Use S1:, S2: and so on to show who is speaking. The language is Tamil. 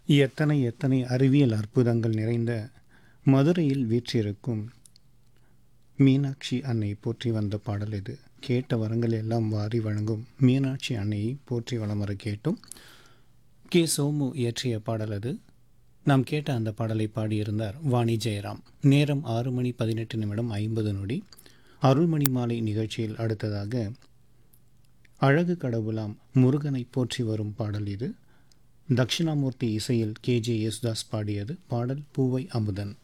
S1: எத்தனை எத்தனை அறிவியல் அற்புதங்கள் நிறைந்த மதுரையில் வீற்றிருக்கும் மீனாட்சி அன்னை போற்றி வந்த பாடல் இது கேட்ட வரங்கள் எல்லாம் வாரி வழங்கும் மீனாட்சி அன்னையை போற்றி வலம் வர கேட்டும் கே சோமு இயற்றிய பாடல் அது நாம் கேட்ட அந்த பாடலை பாடியிருந்தார் வாணி ஜெயராம் நேரம் ஆறு மணி பதினெட்டு நிமிடம் ஐம்பது நொடி அருள்மணி மாலை நிகழ்ச்சியில் அடுத்ததாக அழகு கடவுளாம் முருகனை போற்றி வரும் பாடல் இது தட்சிணாமூர்த்தி இசையில் கே ஜே யேசுதாஸ் பாடியது பாடல் பூவை அமுதன்